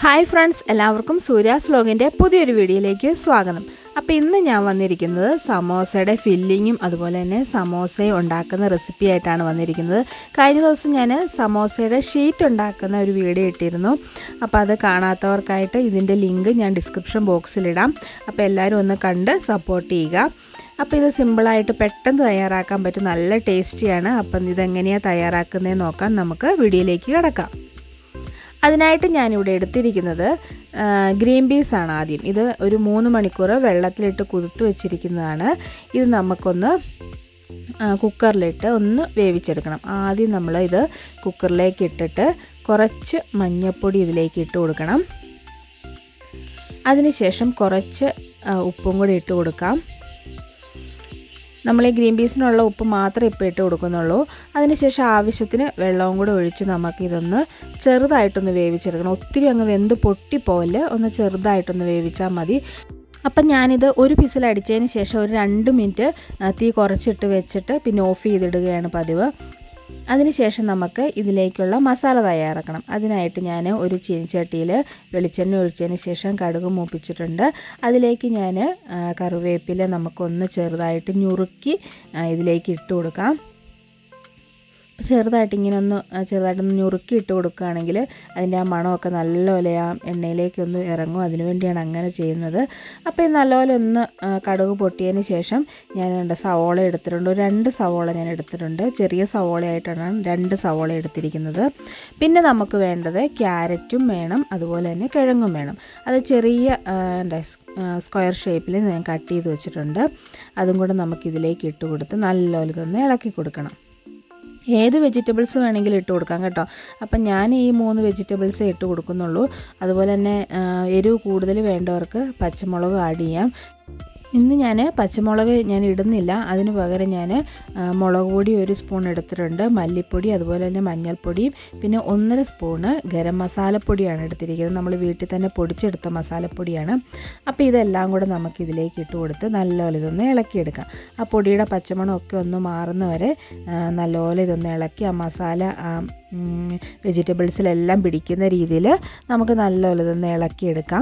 hi friends എല്ലാവർക്കും സൂര്യാസ് വ്ലോഗിൻ്റെ പുതിയൊരു വീഡിയോയിലേക്ക് സ്വാഗതം അപ്പോൾ ഇന്ന് ഞാൻ വന്നിരിക്കുന്നത് സമോസയുടെ ഫില്ലിങ്ങും അതുപോലെ തന്നെ സമോസയും ഉണ്ടാക്കുന്ന റെസിപ്പി ആയിട്ടാണ് വന്നിരിക്കുന്നത് കഴിഞ്ഞ ദിവസം ഞാൻ സമോസയുടെ ഷീറ്റ് ഉണ്ടാക്കുന്ന ഒരു വീഡിയോ ഇട്ടിരുന്നു അപ്പോൾ അത് കാണാത്തവർക്കായിട്ട് ഇതിൻ്റെ ലിങ്ക് ഞാൻ ഡിസ്ക്രിപ്ഷൻ ബോക്സിലിടാം അപ്പോൾ എല്ലാവരും ഒന്ന് കണ്ട് സപ്പോർട്ട് ചെയ്യുക അപ്പോൾ ഇത് സിമ്പിളായിട്ട് പെട്ടെന്ന് തയ്യാറാക്കാൻ പറ്റും നല്ല ടേസ്റ്റിയാണ് അപ്പം ഇതെങ്ങനെയാണ് തയ്യാറാക്കുന്നതെന്ന് നോക്കാം നമുക്ക് വീഡിയോയിലേക്ക് കിടക്കാം അതിനായിട്ട് ഞാനിവിടെ എടുത്തിരിക്കുന്നത് ഗ്രീൻ പീസ് ആണ് ആദ്യം ഇത് ഒരു മൂന്ന് മണിക്കൂർ വെള്ളത്തിലിട്ട് കുതിർത്ത് വെച്ചിരിക്കുന്നതാണ് ഇത് നമുക്കൊന്ന് കുക്കറിലിട്ട് ഒന്ന് വേവിച്ചെടുക്കണം ആദ്യം നമ്മൾ ഇത് കുക്കറിലേക്ക് ഇട്ടിട്ട് കുറച്ച് മഞ്ഞൾപ്പൊടി ഇതിലേക്ക് ഇട്ട് കൊടുക്കണം അതിനുശേഷം കുറച്ച് ഉപ്പും കൂടി ഇട്ട് കൊടുക്കാം നമ്മൾ ഈ ഗ്രീൻ പീസിനുള്ള ഉപ്പ് മാത്രമേ ഇപ്പോൾ ഇട്ട് കൊടുക്കുന്നുള്ളൂ അതിനുശേഷം ആവശ്യത്തിന് വെള്ളവും കൂടെ ഒഴിച്ച് നമുക്കിതൊന്ന് ചെറുതായിട്ടൊന്ന് വേവിച്ചെടുക്കണം ഒത്തിരി അങ്ങ് വെന്ത് പൊട്ടിപ്പോവല് ഒന്ന് ചെറുതായിട്ടൊന്ന് വേവിച്ചാൽ മതി അപ്പം ഞാനിത് ഒരു പിസിൽ അടിച്ചതിന് ശേഷം ഒരു രണ്ട് മിനിറ്റ് തീ കുറച്ചിട്ട് വെച്ചിട്ട് പിന്നെ ഓഫ് ചെയ്തിടുകയാണ് പതിവ് അതിനുശേഷം നമുക്ക് ഇതിലേക്കുള്ള മസാല തയ്യാറാക്കണം അതിനായിട്ട് ഞാൻ ഒരു ചീനിച്ചട്ടിയിൽ വെളിച്ചെണ്ണ ഒഴിച്ചതിന് ശേഷം കടുക് മൂപ്പിച്ചിട്ടുണ്ട് അതിലേക്ക് ഞാൻ കറിവേപ്പില നമുക്കൊന്ന് ചെറുതായിട്ട് ഞുറുക്കി ഇതിലേക്ക് ഇട്ട് കൊടുക്കാം ചെറുതായിട്ട് ഇങ്ങനെ ഒന്ന് ചെറുതായിട്ടൊന്ന് ഞുറുക്കി ഇട്ട് കൊടുക്കുകയാണെങ്കിൽ അതിൻ്റെ ആ മണമൊക്കെ നല്ലപോലെ ആ എണ്ണയിലേക്ക് ഒന്ന് ഇറങ്ങും അതിനു വേണ്ടിയാണ് അങ്ങനെ ചെയ്യുന്നത് അപ്പോൾ ഇത് നല്ലപോലെ ഒന്ന് കടുക് പൊട്ടിയതിന് ശേഷം ഞാൻ രണ്ട് സവോള എടുത്തിട്ടുണ്ട് ഒരു രണ്ട് സവോള ഞാൻ എടുത്തിട്ടുണ്ട് ചെറിയ സവോളയായിട്ടാണ് രണ്ട് സവോള എടുത്തിരിക്കുന്നത് പിന്നെ നമുക്ക് വേണ്ടത് ക്യാരറ്റും വേണം അതുപോലെ തന്നെ കിഴങ്ങും വേണം അത് ചെറിയ എന്താ സ്ക്വയർ ഷേപ്പിൽ ഞാൻ കട്ട് ചെയ്ത് വെച്ചിട്ടുണ്ട് അതും കൂടെ നമുക്കിതിലേക്ക് ഇട്ട് കൊടുത്ത് നല്ലപോലെ തന്നെ ഇളക്കി കൊടുക്കണം ഏത് വെജിറ്റബിൾസ് വേണമെങ്കിലും ഇട്ട് കൊടുക്കാം കേട്ടോ അപ്പം ഞാൻ ഈ മൂന്ന് വെജിറ്റബിൾസേ ഇട്ട് കൊടുക്കുന്നുള്ളൂ അതുപോലെ തന്നെ എരിവ് കൂടുതൽ വേണ്ടവർക്ക് പച്ചമുളക് ആഡ് ചെയ്യാം ഇന്ന് ഞാൻ പച്ചമുളക് ഞാൻ ഇടുന്നില്ല അതിന് പകരം ഞാൻ മുളക് പൊടി ഒരു സ്പൂൺ എടുത്തിട്ടുണ്ട് മല്ലിപ്പൊടി അതുപോലെ തന്നെ മഞ്ഞൾപ്പൊടിയും പിന്നെ ഒന്നര സ്പൂണ് ഗരം മസാലപ്പൊടിയാണ് എടുത്തിരിക്കുന്നത് നമ്മൾ വീട്ടിൽ തന്നെ പൊടിച്ചെടുത്ത മസാലപ്പൊടിയാണ് അപ്പോൾ ഇതെല്ലാം കൂടെ നമുക്ക് ഇതിലേക്ക് ഇട്ട് കൊടുത്ത് നല്ലപോലെ ഇതൊന്ന് ഇളക്കിയെടുക്കാം ആ പൊടിയുടെ പച്ചമണമൊക്കെ ഒന്ന് മാറുന്നവരെ നല്ലപോലെ ഇതൊന്ന് ഇളക്കി ആ മസാല വെജിറ്റബിൾസിലെല്ലാം പിടിക്കുന്ന രീതിയിൽ നമുക്ക് നല്ലപോലെ ഇതൊന്ന് ഇളക്കിയെടുക്കാം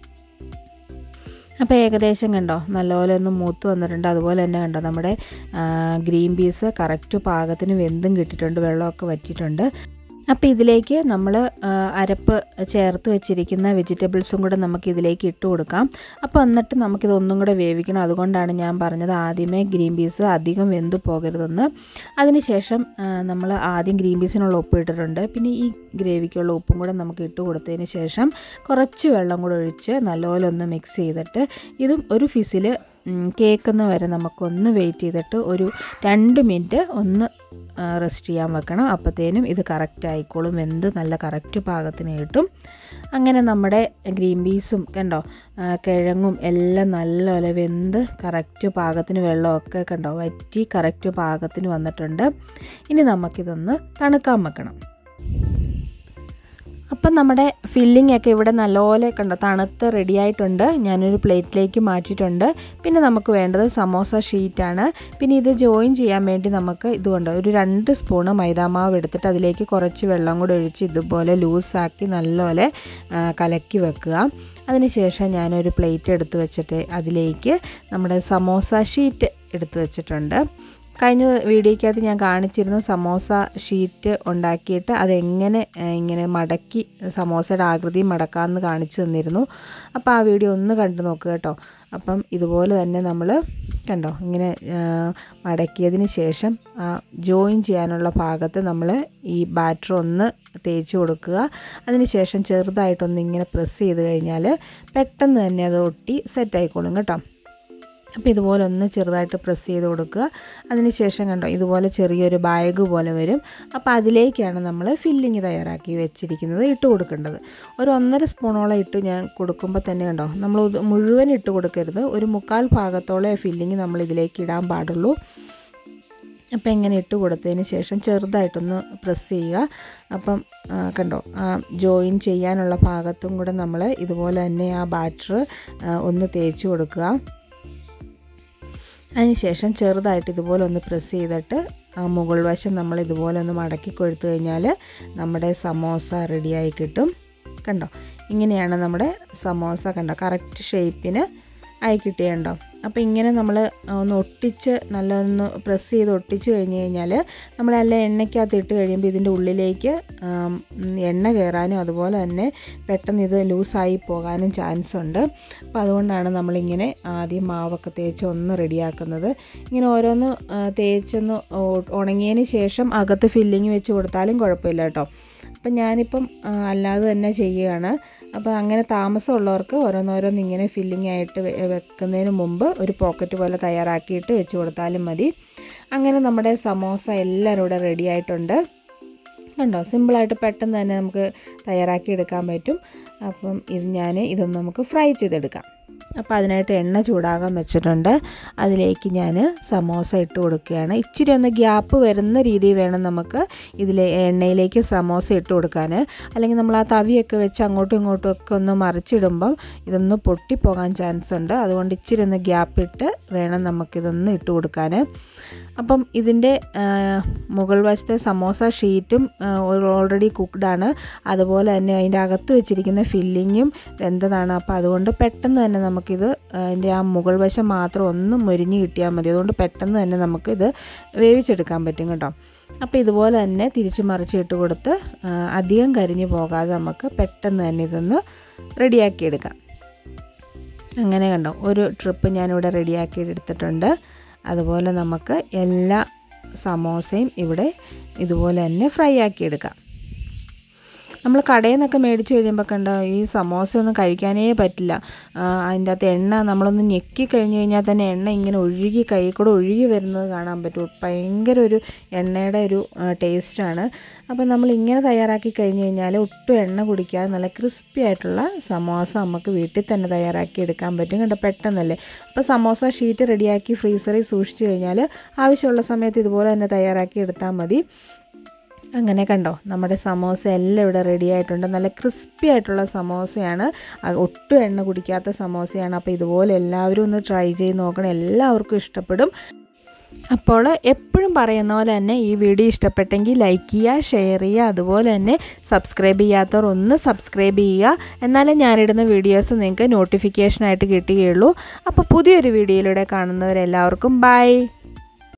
അപ്പോൾ ഏകദേശം കണ്ടോ നല്ലപോലെ ഒന്ന് മൂത്ത് വന്നിട്ടുണ്ട് അതുപോലെ തന്നെ കണ്ടോ നമ്മുടെ ഗ്രീൻ പീസ് കറക്റ്റ് പാകത്തിന് വെന്തും കിട്ടിയിട്ടുണ്ട് വെള്ളമൊക്കെ വറ്റിയിട്ടുണ്ട് അപ്പോൾ ഇതിലേക്ക് നമ്മൾ അരപ്പ് ചേർത്ത് വെച്ചിരിക്കുന്ന വെജിറ്റബിൾസും കൂടെ നമുക്ക് ഇതിലേക്ക് ഇട്ട് കൊടുക്കാം അപ്പോൾ എന്നിട്ട് നമുക്കിത് ഒന്നും കൂടെ വേവിക്കണം അതുകൊണ്ടാണ് ഞാൻ പറഞ്ഞത് ആദ്യമേ ഗ്രീൻ പീസ് അധികം വെന്ത് പോകരുതെന്ന് അതിനുശേഷം നമ്മൾ ആദ്യം ഗ്രീൻ പീസിനുള്ള ഉപ്പ് ഇട്ടിട്ടുണ്ട് പിന്നെ ഈ ഗ്രേവിക്കുള്ള ഉപ്പും കൂടെ നമുക്ക് ഇട്ട് കൊടുത്തതിന് ശേഷം കുറച്ച് വെള്ളം കൂടെ ഒഴിച്ച് നല്ലപോലെ ഒന്ന് മിക്സ് ചെയ്തിട്ട് ഇതും ഒരു ഫിസിൽ കേൾക്കുന്ന വരെ നമുക്കൊന്ന് വെയിറ്റ് ചെയ്തിട്ട് ഒരു രണ്ട് മിനിറ്റ് ഒന്ന് റെസ്റ്റ് ചെയ്യാൻ വെക്കണം അപ്പോഴത്തേനും ഇത് കറക്റ്റ് ആയിക്കോളും വെന്ത് നല്ല കറക്റ്റ് പാകത്തിന് കിട്ടും അങ്ങനെ നമ്മുടെ ഗ്രീൻ പീസും കണ്ടോ കിഴങ്ങും എല്ലാം നല്ലപോലെ വെന്ത് കറക്റ്റ് പാകത്തിന് വെള്ളമൊക്കെ കണ്ടോ വറ്റി കറക്റ്റ് പാകത്തിന് വന്നിട്ടുണ്ട് ഇനി നമുക്കിതൊന്ന് തണുക്കാൻ വെക്കണം അപ്പം നമ്മുടെ ഫില്ലിംഗ് ഒക്കെ ഇവിടെ നല്ലപോലെ കണ്ടോ തണുത്ത് റെഡി ആയിട്ടുണ്ട് ഞാനൊരു പ്ലേറ്റിലേക്ക് മാറ്റിയിട്ടുണ്ട് പിന്നെ നമുക്ക് വേണ്ടത് സമോസ ഷീറ്റാണ് പിന്നെ ഇത് ജോയിൻ ചെയ്യാൻ വേണ്ടി നമുക്ക് ഇതുകൊണ്ട് ഒരു രണ്ട് സ്പൂണ് മൈദാമാവ് എടുത്തിട്ട് അതിലേക്ക് കുറച്ച് വെള്ളം കൂടി ഒഴിച്ച് ഇതുപോലെ ലൂസാക്കി നല്ലപോലെ കലക്കി വെക്കുക അതിനുശേഷം ഞാനൊരു പ്ലേറ്റ് എടുത്ത് വെച്ചിട്ട് അതിലേക്ക് നമ്മുടെ സമോസ ഷീറ്റ് എടുത്ത് വെച്ചിട്ടുണ്ട് കഴിഞ്ഞ വീഡിയോയ്ക്കകത്ത് ഞാൻ കാണിച്ചിരുന്നു സമോസ ഷീറ്റ് ഉണ്ടാക്കിയിട്ട് അതെങ്ങനെ ഇങ്ങനെ മടക്കി സമോസയുടെ ആകൃതി മടക്കാമെന്ന് കാണിച്ചു തന്നിരുന്നു അപ്പോൾ ആ വീഡിയോ ഒന്ന് കണ്ടു നോക്കുക കേട്ടോ അപ്പം ഇതുപോലെ തന്നെ നമ്മൾ കണ്ടോ ഇങ്ങനെ മടക്കിയതിന് ശേഷം ജോയിൻ ചെയ്യാനുള്ള ഭാഗത്ത് നമ്മൾ ഈ ബാറ്റർ ഒന്ന് തേച്ച് കൊടുക്കുക അതിന് ശേഷം ചെറുതായിട്ടൊന്ന് ഇങ്ങനെ പ്രസ് ചെയ്ത് കഴിഞ്ഞാൽ പെട്ടെന്ന് തന്നെ അത് ഒട്ടി സെറ്റ് ആയിക്കോളും കേട്ടോ അപ്പോൾ ഇതുപോലെ ഒന്ന് ചെറുതായിട്ട് പ്രസ് ചെയ്ത് കൊടുക്കുക അതിനുശേഷം കണ്ടോ ഇതുപോലെ ചെറിയൊരു ബാഗ് പോലെ വരും അപ്പോൾ അതിലേക്കാണ് നമ്മൾ ഫില്ലിങ് തയ്യാറാക്കി വെച്ചിരിക്കുന്നത് ഇട്ട് കൊടുക്കേണ്ടത് ഒരു ഒന്നര സ്പൂണോളം ഇട്ട് ഞാൻ കൊടുക്കുമ്പോൾ തന്നെ കണ്ടോ നമ്മൾ മുഴുവൻ ഇട്ട് കൊടുക്കരുത് ഒരു മുക്കാൽ ഭാഗത്തോളം ഫില്ലിങ് നമ്മൾ ഇതിലേക്ക് ഇടാൻ പാടുള്ളൂ അപ്പോൾ ഇങ്ങനെ ഇട്ട് കൊടുത്തതിന് ശേഷം ചെറുതായിട്ടൊന്ന് പ്രസ് ചെയ്യുക അപ്പം കണ്ടോ ജോയിൻ ചെയ്യാനുള്ള ഭാഗത്തും കൂടെ നമ്മൾ ഇതുപോലെ തന്നെ ആ ബാറ്റർ ഒന്ന് തേച്ച് കൊടുക്കുക അതിനുശേഷം ചെറുതായിട്ട് ഇതുപോലെ ഒന്ന് പ്രസ് ചെയ്തിട്ട് മുകൾ വശം നമ്മൾ ഇതുപോലെ ഒന്ന് മടക്കി കൊഴുത്തു കഴിഞ്ഞാൽ നമ്മുടെ സമോസ റെഡിയായി കിട്ടും കണ്ടോ ഇങ്ങനെയാണ് നമ്മുടെ സമോസ കണ്ടോ കറക്റ്റ് ഷേപ്പിന് ആയി കിട്ടിയുണ്ടോ അപ്പോൾ ഇങ്ങനെ നമ്മൾ ഒന്ന് ഒട്ടിച്ച് നല്ലൊന്ന് പ്രസ് ചെയ്ത് ഒട്ടിച്ച് കഴിഞ്ഞ് കഴിഞ്ഞാൽ നമ്മളല്ല എണ്ണയ്ക്കകത്ത് ഇട്ട് കഴിയുമ്പോൾ ഇതിൻ്റെ ഉള്ളിലേക്ക് ആം, എണ്ണ കയറാനും അതുപോലെ തന്നെ പെട്ടെന്ന് ഇത് ലൂസായി പോകാനും ചാൻസ് ഉണ്ട് അപ്പോൾ അതുകൊണ്ടാണ് നമ്മളിങ്ങനെ ആദ്യം മാവൊക്കെ തേച്ച് ഒന്ന് റെഡിയാക്കുന്നത് ഇങ്ങനെ ഓരോന്ന് ആ, തേച്ചൊന്ന് ഒ- ഉണങ്ങിയതിന് ശേഷം അകത്ത് ഫില്ലിങ് വെച്ച് കൊടുത്താലും കുഴപ്പമില്ല കേട്ടോ അപ്പം ഞാനിപ്പം ആ, അല്ലാതെ തന്നെ ചെയ്യുകയാണ് അപ്പോൾ അങ്ങനെ താമസമുള്ളവർക്ക് ഓരോന്നോരോന്ന് ഇങ്ങനെ ഫില്ലിംഗ് ആയിട്ട് വെ- വെക്കുന്നതിന് മുമ്പ് ഒരു പോക്കറ്റ് പോലെ തയ്യാറാക്കിയിട്ട് വെച്ച് കൊടുത്താലും മതി അങ്ങനെ നമ്മുടെ സമോസ എല്ലാവരും ഇവിടെ റെഡി ആയിട്ടുണ്ട് കണ്ടോ സിമ്പിളായിട്ട് പെട്ടെന്ന് തന്നെ നമുക്ക് തയ്യാറാക്കി എടുക്കാൻ പറ്റും അപ്പം ഇത് ഞാൻ ഇതൊന്ന് നമുക്ക് ഫ്രൈ ചെയ്തെടുക്കാം അപ്പോൾ അതിനായിട്ട് എണ്ണ ചൂടാകാൻ വെച്ചിട്ടുണ്ട് അതിലേക്ക് ഞാൻ സമോസ ഇട്ട് കൊടുക്കുകയാണ് ഇച്ചിരി ഒന്ന് ഗ്യാപ്പ് വരുന്ന രീതിയിൽ വേണം നമുക്ക് ഇതിൽ എണ്ണയിലേക്ക് സമോസ ഇട്ട് കൊടുക്കാൻ അല്ലെങ്കിൽ നമ്മൾ ആ തവിയൊക്കെ വെച്ച് അങ്ങോട്ടും ഇങ്ങോട്ടും ഒക്കെ ഒന്ന് മറിച്ചിടുമ്പം ഇതൊന്ന് പൊട്ടിപ്പോകാൻ ചാൻസ് ഉണ്ട് അതുകൊണ്ട് ഇച്ചിരി ഒന്ന് ഗ്യാപ്പ് ഇട്ട് വേണം നമുക്കിതൊന്ന് ഇട്ട് കൊടുക്കാൻ അപ്പം ഇതിൻ്റെ ആ, മുകൾ വശത്തെ സമോസ ഷീറ്റും ഓൾറെഡി കുക്ക്ഡാണ് അതുപോലെ തന്നെ അതിൻ്റെ അകത്ത് വെച്ചിരിക്കുന്ന ഫില്ലിങ്ങും വെന്തതാണ് അപ്പോൾ അതുകൊണ്ട് പെട്ടെന്ന് തന്നെ നമുക്കിത് അതിൻ്റെ ആ മുകൾ വശം മാത്രം ഒന്ന് മുരിഞ്ഞ് കിട്ടിയാൽ മതി അതുകൊണ്ട് പെട്ടെന്ന് തന്നെ നമുക്കിത് വേവിച്ചെടുക്കാൻ പറ്റും കേട്ടോ അപ്പോൾ ഇതുപോലെ തന്നെ തിരിച്ച് മറിച്ച് ഇട്ട് കൊടുത്ത് ആ, അധികം കരിഞ്ഞു പോകാതെ നമുക്ക് പെട്ടെന്ന് തന്നെ ഇതൊന്ന് റെഡിയാക്കി എടുക്കാം അങ്ങനെ കണ്ടോ ഒരു ട്രിപ്പ് ഞാനിവിടെ റെഡിയാക്കി എടുത്തിട്ടുണ്ട് അതുപോലെ നമുക്ക് എല്ലാ സമോസയും ഇവിടെ ഇതുപോലെ തന്നെ ഫ്രൈ ആക്കി എടുക്കാം നമ്മൾ കടയിൽ നിന്നൊക്കെ മേടിച്ച് കഴിയുമ്പോൾ കണ്ടോ ഈ സമോസ ഒന്നും കഴിക്കാനേ പറ്റില്ല ആ, അതിൻ്റെ അകത്ത് എണ്ണ നമ്മളൊന്ന് ഞെക്കി കഴിഞ്ഞ് കഴിഞ്ഞാൽ തന്നെ എണ്ണ ഇങ്ങനെ ഒഴുകി കൈ കൂടെ ഒഴുകി വരുന്നത് കാണാൻ പറ്റും ഭയങ്കര ഒരു എണ്ണയുടെ ഒരു ടേസ്റ്റാണ് അപ്പോൾ നമ്മൾ ഇങ്ങനെ തയ്യാറാക്കി കഴിഞ്ഞ് കഴിഞ്ഞാൽ ഒട്ടും എണ്ണ കുടിക്കാതെ നല്ല ക്രിസ്പി ആയിട്ടുള്ള സമോസ നമുക്ക് വീട്ടിൽ തന്നെ തയ്യാറാക്കി എടുക്കാൻ പറ്റും കണ്ടോ പെട്ടെന്നല്ലേ അപ്പോൾ സമോസ ഷീറ്റ് റെഡിയാക്കി ഫ്രീസറിൽ സൂക്ഷിച്ചു കഴിഞ്ഞാൽ ആവശ്യമുള്ള സമയത്ത് ഇതുപോലെ തന്നെ തയ്യാറാക്കി എടുത്താൽ മതി അങ്ങനെ കണ്ടോ നമ്മുടെ സമോസ എല്ലാം ഇവിടെ റെഡി ആയിട്ടുണ്ട് നല്ല ക്രിസ്പി ആയിട്ടുള്ള സമോസയാണ് അ- ഒട്ടും എണ്ണ കുടിക്കാത്ത സമോസയാണ് അപ്പോൾ ഇതുപോലെ എല്ലാവരും ഒന്ന് ട്രൈ ചെയ്ത് നോക്കണം എല്ലാവർക്കും ഇഷ്ടപ്പെടും അപ്പോൾ എപ്പോഴും പറയുന്ന പോലെ തന്നെ ഈ വീഡിയോ ഇഷ്ടപ്പെട്ടെങ്കിൽ ലൈക്ക് ചെയ്യുക ഷെയർ ചെയ്യുക അതുപോലെ തന്നെ സബ്സ്ക്രൈബ് ചെയ്യാത്തവർ ഒന്ന് സബ്സ്ക്രൈബ് ചെയ്യുക എന്നാലേ ഞാനിടുന്ന വീഡിയോസ് നിങ്ങൾക്ക് നോട്ടിഫിക്കേഷനായിട്ട് കിട്ടുകയുള്ളൂ അപ്പോൾ പുതിയൊരു വീഡിയോയിലൂടെ കാണുന്നവരെല്ലാവർക്കും ബൈ